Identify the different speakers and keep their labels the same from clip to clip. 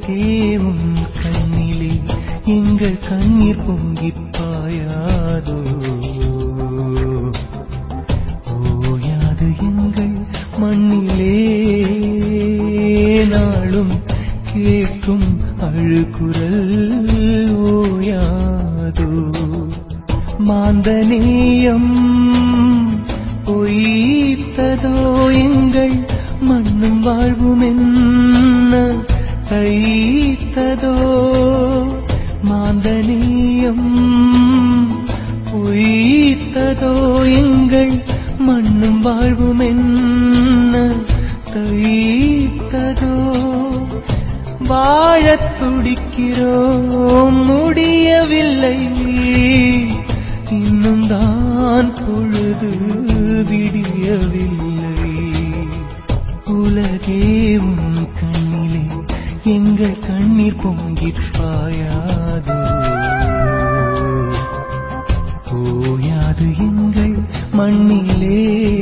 Speaker 1: உலகே உன் கண்ணிலே எங்கள் கண்ணீர் பொங்கிப் பாயாதோ ஓயாது எங்கள் மண்ணிலே நாளும் கேட்கும் அழுகுரல் ஓயாதோ மாந்தநேயம் பொய்த்ததோ எங்கள் மண்ணும் வாழ்வும் என்ன தைத்ததோ மாந்தநேயம் பொய்த்ததோ எங்கள் மண்ணும் வாழ்வும் என்ன தைத்ததோ வாழத் துடிக்கிறோம் முடியவில்லை இன்னும் தான் பொழுது விடியவில்லை உலகே உன் கண்ணிலே எங்கள் கண்ணீர் பொங்கிப் பாயாதோ ஓயாது எங்கள் மண்ணிலே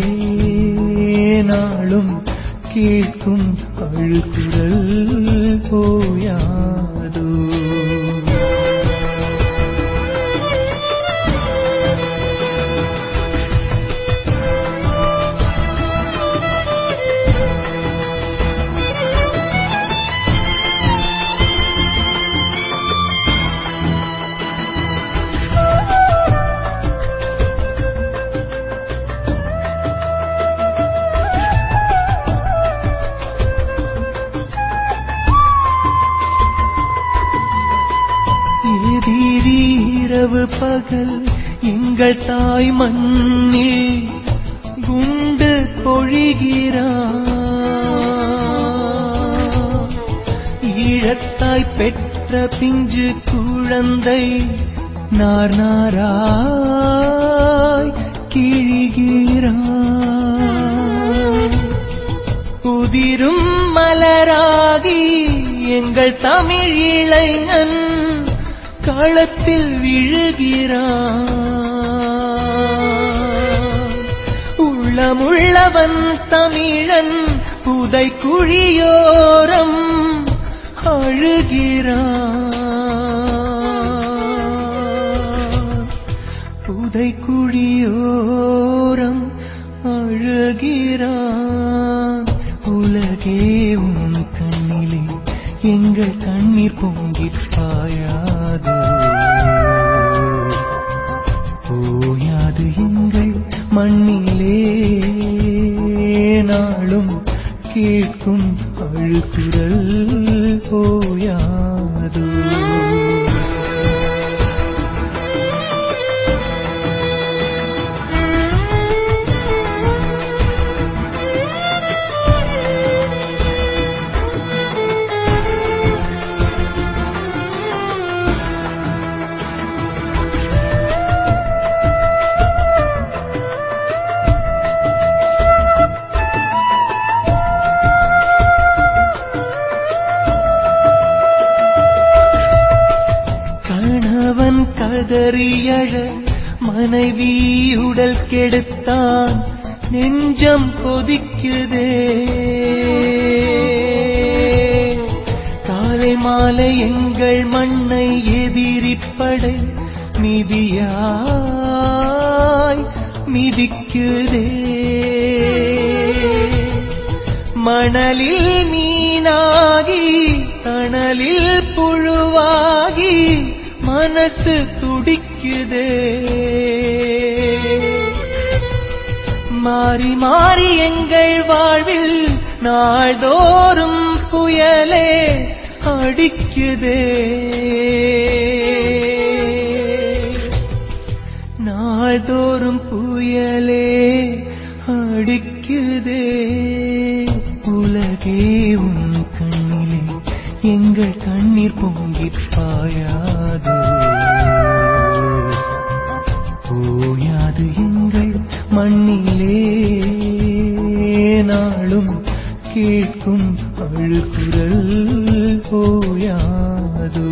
Speaker 1: நாளும் கேட்கும் அழுகுரல் போயாதோ எதிரி இரவு பகல் எங்கள் தாய் மண்ணில் குண்டு பொழிகிறான் ஈழத்தாய் பெற்ற பிஞ்சு குழந்தை நார் நாராய் கிழிகிறான் புதிரும் மலராகி எங்கள் தமிழ் இளைஞன் களத்தில் விழுகிறான் உள்ளமுள்ளவன் தமிழன் புதை குழியோரம் அழுகிறான் புதை குழியோரம் அழுகிறான் உலகே உன் கண்ணிலே எங்கள் கண்ணீர் பொங்கிப் பாயாதோ ஓயாது எங்கள் மண்ணிலே நாளும் கேட்கும் அழுகுரல் போயாதோ கணவன் கதறியழ மனைவி உடல் கெடுத்தான் நெஞ்சம் கொதிக்குதே காலை மாலை எங்கள் மண்ணை எதிரிப்படை மிதியாய் மிதிக்குதே மணலில் மீனாகி தணலில் புழுவாகி மனசு துடிக்குதே மாறி மாறி எங்கள் வாழ்வில் நாள்தோறும் புயலே அடிக்குதே நாள்தோறும் புயலே அடிக்குதே உலகே உன் கண்ணிலே எங்கள் கண்ணீர் பொங்கிப் பாயாதோ போயாது எங்கள் மண்ணிலே நாளும் கேட்கும் அழுகுரல் போயாதோ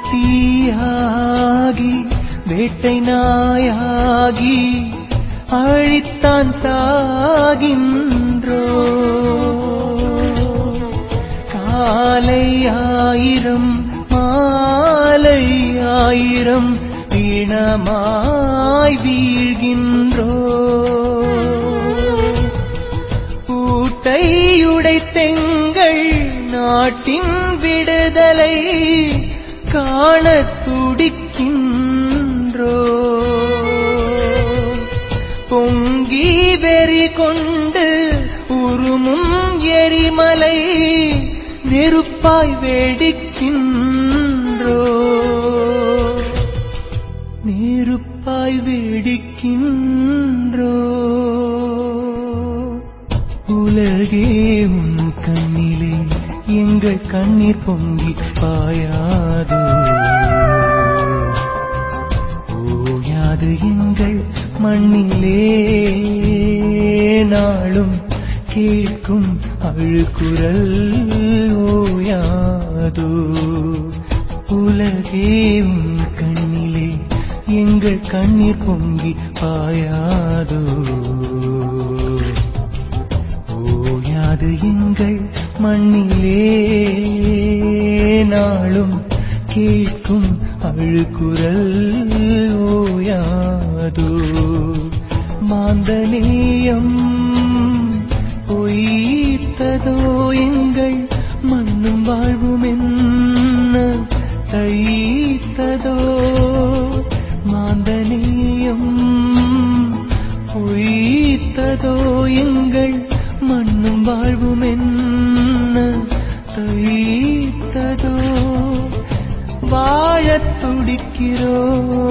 Speaker 1: தீயாகி வேட்டை நாயாகி அழித்தான் சாகின்றோ காலை ஆயிரம் மாலை ஆயிரம் இனமாய் வீழ்கின்றோ பூட்டையுடைத்தெங்கள் நாட்டின் விடுதலை காணத் துடிக்கின்றோ பொங்கி வெறி கொண்டு உருமும் எரிமலை நெருப்பாய் வெடிக்கின்றோ நெருப்பாய் வெடிக்கின்றோ உலகே உன் கண்ணிலே எங்கள் கண்ணீர் பொங்கி பாயாதோ ஓயாது எங்கள் மண்ணிலே நாளும் கேட்கும் அழுக்குரல் ஓயாதோ உலகே உன் கண்ணிலே எங்கள் கண்ணீர் பொங்கி பாயாதோ ஓயாது எங்கள் மண்ணிலே நாளும் கேட்கும் அழுக்குரல் ஓயாதோ மாந்தநேயம் பொய்த்ததோ எங்கள் மண்ணும் வாழ்வும் என்ன தைத்ததோ மாந்தநேயம் பொய்த்ததோ எங்கள் மண்ணும் வாழ்வும் என்ன தைத்ததோ வாழத் துடிக்கிறோ